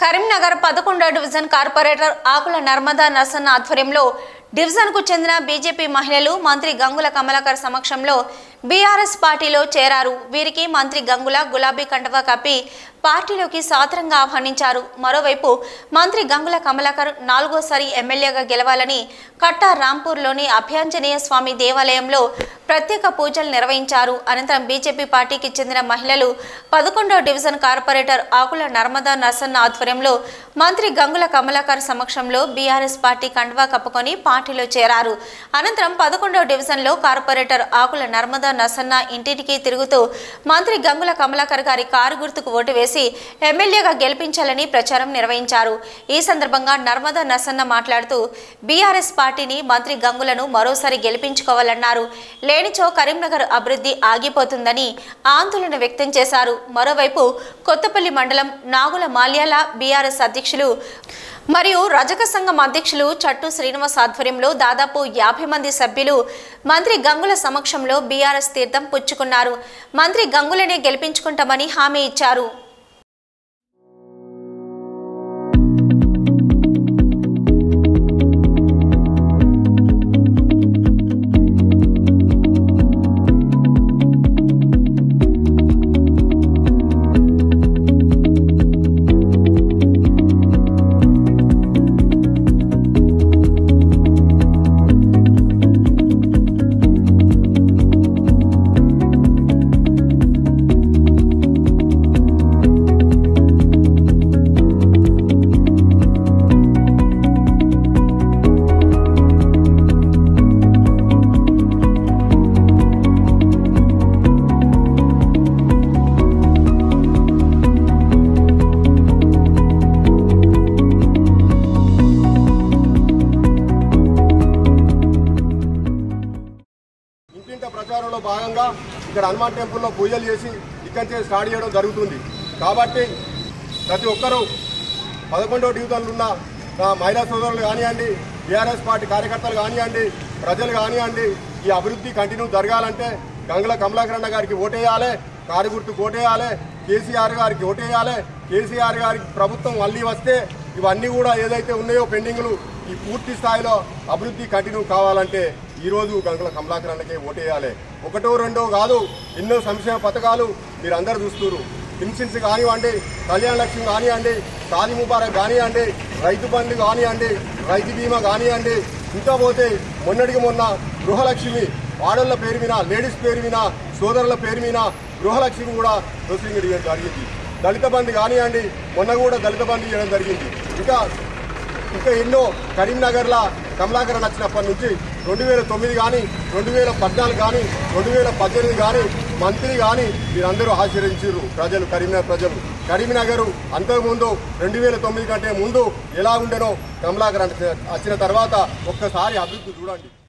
కరీంనగర్ పదకొండో division corporator Akula Narmada Narasanna ఆధ్వర్యంలో డివిజన్కు చెందిన బీజేపీ మహిళలు మంత్రి గంగుల కమలాకర్ సమక్షంలో బీఆర్ఎస్ పార్టీలో చేరారు వీరికి మంత్రి గంగుల గులాబీ కండవా కప్పి పార్టీలోకి సాదరంగా ఆహ్వానించారు మరోవైపు మంత్రి గంగుల కమలాకర్ నాలుగోసారి ఎమ్మెల్యేగా గెలవాలని కట్టా రాంపూర్లోని అభ్యంజనేయ స్వామి దేవాలయంలో ప్రత్యేక పూజలు నిర్వహించారు అనంతరం బీజేపీ పార్టీకి చెందిన మహిళలు పదకొండో డివిజన్ కార్పొరేటర్ ఆకుల నర్మదా నరసన్న ఆధ్వర్యంలో మంత్రి గంగుల కమలాకర్ సమక్షంలో బీఆర్ఎస్ పార్టీ కండువా కప్పుకొని పార్టీలో చేరారు అనంతరం పదకొండవ డివిజన్లో కార్పొరేటర్ ఆకుల నర్మదా నరసన్న ఇంటింటికి తిరుగుతూ మంత్రి గంగుల కమలాకర్ గారి కారు గుర్తుకు ఓటు వేసి ఎమ్మెల్యేగా గెలిపించాలని ప్రచారం నిర్వహించారు ఈ సందర్భంగా నర్మదా నరసన్న మాట్లాడుతూ బీఆర్ఎస్ పార్టీని మంత్రి గంగులను మరోసారి గెలిపించుకోవాలన్నారు లేనిచో కరీంనగర్ అభివృద్ధి ఆగిపోతుందని ఆందోళన వ్యక్తం చేశారు మరోవైపు కొత్తపల్లి మండలం నాగుల మాల్యాల బీఆర్ఎస్ అధ్యక్షులు మరియు రజక సంఘం అధ్యక్షులు చట్టు శ్రీనివాస్ ఆధ్వర్యంలో దాదాపు యాభై మంది సభ్యులు మంత్రి గంగుల సమక్షంలో బీఆర్ఎస్ తీర్థం పుచ్చుకున్నారు మంత్రి గంగులనే గెలిపించుకుంటామని హామీ ఇచ్చారు ఇంటింట ప్రచారంలో భాగంగా ఇక్కడ హనుమాన్ టెంపుల్లో పూజలు చేసి ఇక్కడి నుంచి స్టార్ట్ చేయడం జరుగుతుంది కాబట్టి ప్రతి ఒక్కరూ పదకొండవ డివిజన్లు ఉన్న నా మహిళా సోదరులు కానివ్వండి బీఆర్ఎస్ పార్టీ కార్యకర్తలు కానివ్వండి ప్రజలు కానివ్వండి ఈ అభివృద్ధి కంటిన్యూ జరగాలంటే గంగుల కమలాకరణ గారికి ఓటేయాలి కారు గుర్తుకు ఓటేయాలి కేసీఆర్ గారికి ఓటేయాలి కేసీఆర్ గారికి ప్రభుత్వం మళ్ళీ వస్తే ఇవన్నీ కూడా ఏదైతే ఉన్నాయో పెండింగ్లు ఈ పూర్తి స్థాయిలో అభివృద్ధి కంటిన్యూ కావాలంటే ఈ రోజు గంగుల కమలాకరణకే ఓటేయాలి ఒకటో రెండో కాదు ఎన్నో సంక్షేమ పథకాలు మీరు అందరు చూస్తున్నారు పెన్షన్స్ కానివ్వండి కళ్యాణ లక్ష్మి కానివ్వండి షాది ముబారక్ కానివ్వండి రైతు బంధు కానివ్వండి రైతు బీమా కానివ్వండి ఇంకా పోతే మొన్నటికి మొన్న గృహలక్ష్మి ఆడోళ్ళ పేరు మీద లేడీస్ పేరు మీద సోదరుల పేరు మీద గృహలక్ష్మి కూడా ప్రొసీడింగ్ చేయడం జరిగింది దళిత బంధు కానివ్వండి మొన్న కూడా దళిత బంధు చేయడం జరిగింది ఇంకా ఇంకా ఎన్నో కరీంనగర్లో కమలాకరణ వచ్చినప్పటి నుంచి రెండు వేల తొమ్మిది కానీ రెండు వేల పద్నాలుగు కానీ రెండు వేల పద్దెనిమిది కానీ మంత్రి కానీ మీరందరూ ఆశీర్వదించారు ప్రజలు కరీంనగర్ ప్రజలు కరీంనగర్ అంతకుముందు రెండు వేల తొమ్మిది కంటే ముందు ఎలా ఉండేనో కమలాకరణ వచ్చిన తర్వాత ఒక్కసారి అభివృద్ధి చూడండి